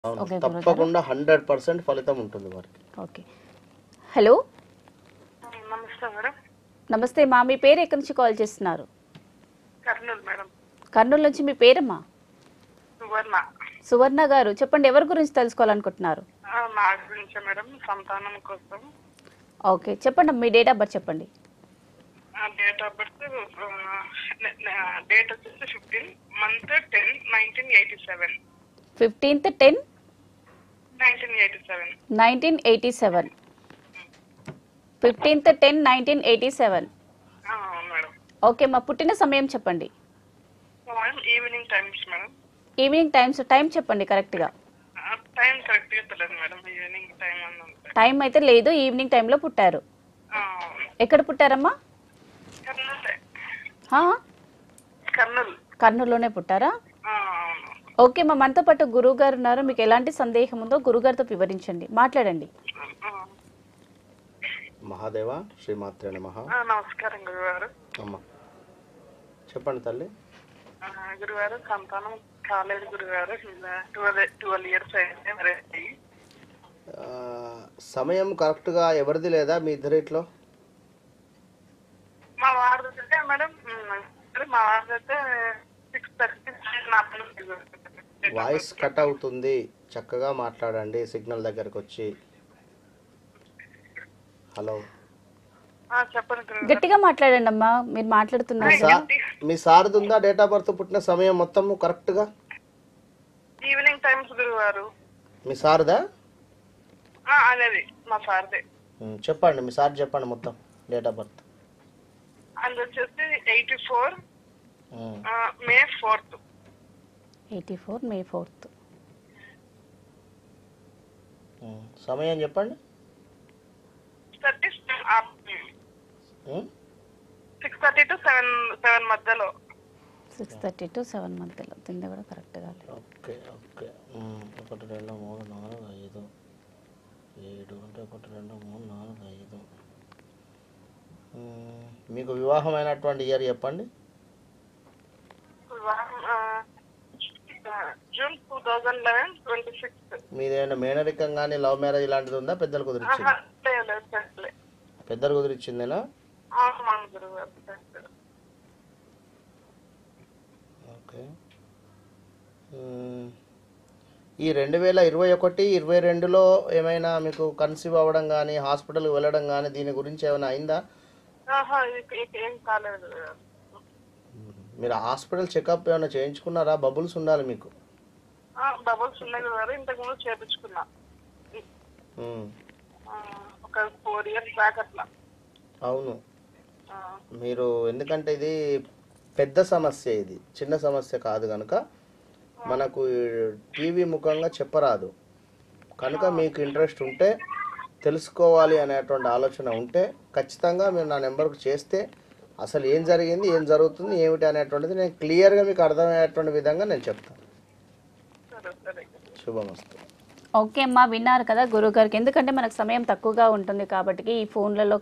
అవును ఓకే, తప్పకుండా hundred percent ఫలితం ఉంటుంది వారికి ఓకే హలో నమస్తే మేడం నమస్తే మా మీ పేరు ఎక్కడి నుంచి కాల్ చేస్తున్నారు కర్నూలు మేడం కర్నూలు నుంచి మీ పేరమ్మా సువర్ణ సువర్ణ గారు చెప్పండి ఎవరి గురించి తెలుసుకోవాలనుకుంటున్నారు ఆ, నా గురించే మేడం సంతానం కోసం ఓకే చెప్పండి మీ డేట్ ఆఫ్ బర్త్ చెప్పండి డేట్ ఆఫ్ బర్త్ డేట్ వచ్చేసి fifteen month ten nineteen eighty seven fifteenth ten nineteen eighty seven nineteen eighty seven fifteenth ten nineteen eighty seven అవును మేడం ఓకే మా పుట్టిన సమయం చెప్పండి madam evening times madam evening times time చెప్పండి కరెక్ట్గా time కరెక్ట్గా తెలియదు మేడం ఈవినింగ్ టైం అని ఉంటుంది టైం అయితే లేదు ఈవినింగ్ టైంలో పుట్టారు ఆ, అవును. ఎక్కడ పుట్టారమ్మా కర్నూలే ఆ? కర్నూలు కర్నూలులోనే పుట్టారా ఆ, అవును ఓకే మా మనతో పాటు గురువు గారు ఉన్నారు మీకు ఎలాంటి సందేహం ఉందో గురుగారితో వివరించండి మాట్లాడండి ఆ, మహాదేవ శ్రీమాత్రే నమః ఆ, నమస్కారం గురుగారు అమ్మ చెప్పండి తల్లి ఆ, గురుగారు సంతానం కాలేదు గురుగారు ట్వెల్వ్ ట్వెల్వ్ ఇయర్స్ అయింది మరి ఆ, సమయం కరెక్ట్గా ఎవరిది లేదా మీ ఇద్దరిట్లో మా వారు అయితే మేడం ఉమ్, మా వారు అయితే సిక్స్ థర్టీ వాయిస్ కట్ అవుతుంది చక్కగా మాట్లాడండి సిగ్నల్ దగ్గరకు వచ్చి హలో చెప్పండి గురుగారు గట్టిగా మాట్లాడండి అమ్మా మీరు మీ మాట్లాడుతున్నారు సార్ మీ సార్ది ఉందా డేట్ ఆఫ్ బర్త్ పుట్టిన సమయం మొత్తము కరెక్ట్గా ఈవినింగ్ టైమ్స్ గురువారు మీ సార్దా ఆ, అనేది మా సార్దే ఉమ్, చెప్పండి మీ సార్ చెప్పండి మొత్తం డేట్ ఆఫ్ బర్త్ అది వచ్చేసి eighty four um, May fourth eighty four May fourth um, సమయం చెప్పండి thirty um, six thirty to seven seven మధ్యలో సిక్స్ థర్టీ టు సెవెన్ మధ్యలో తింది కూడా కరెక్ట్గా లేదు ఓకే ఓకే ఉమ్, ఒకటి రెండు మూడు నాలుగు ఐదు ఏడు అంటే ఒకటి రెండు మూడు నాలుగు ఐదు ఉమ్, మీకు వివాహమైనటువంటి ఇయర్ చెప్పండి June two thousand eleven twenty six మీదేమైనా మేనరికం కానీ లవ్ మ్యారేజ్ ఇలాంటిది ఉందా పెద్దలు కుదిరిచ్చింది లేదు చెప్పలే పెద్దలు కుదిరిచ్చిందేనా అవును గురుగారు చెప్పలేదు. Okay hmm. ఈ రెండు వేల ఇరవై ఒకటి ఇరవై రెండులో ఏమైనా మీకు కన్సీవ్ అవ్వడం కానీ హాస్పిటల్కి వెళ్ళడం కానీ దీని గురించి ఏమైనా అయిందా ఆహా, ఇది- ఇది ఏం కాలేదు గురుగారు. మీరు హాస్పిటల్ చెకప్ ఏమైనా చేయించుకున్నారా బబుల్స్ ఉండాలి మీకు ఆ, బబుల్స్ ఉన్నాయి గురుగారు ఇంతకు ముందు చేపించుకున్నా మ్మ్. ఆ, ఒక ఫోర్ ఇయర్స్ బ్యాక్ అట్లా అవును ఆ, మీరు ఎందుకంటే ఇది పెద్ద సమస్య ఇది చిన్న సమస్య కాదు కనుక మనకు టీవీ ముఖంగా చెప్పరాదు కనుక మీకు ఇంట్రెస్ట్ ఉంటే తెలుసుకోవాలి అనేటువంటి ఆలోచన ఉంటే ఖచ్చితంగా మీరు నా నెంబర్కు చేస్తే అసలు ఏం జరిగింది ఏం జరుగుతుంది ఏమిటి అనేటువంటిది నేను క్లియర్గా మీకు అర్థమయ్యేటువంటి విధంగా నేను చెప్తాను సరే సరే శుభమస్తు ఓకే అమ్మా విన్నారు కదా గురువు గారికి ఎందుకంటే మనకు సమయం తక్కువగా ఉంటుంది కాబట్టి ఈ ఫోన్లలో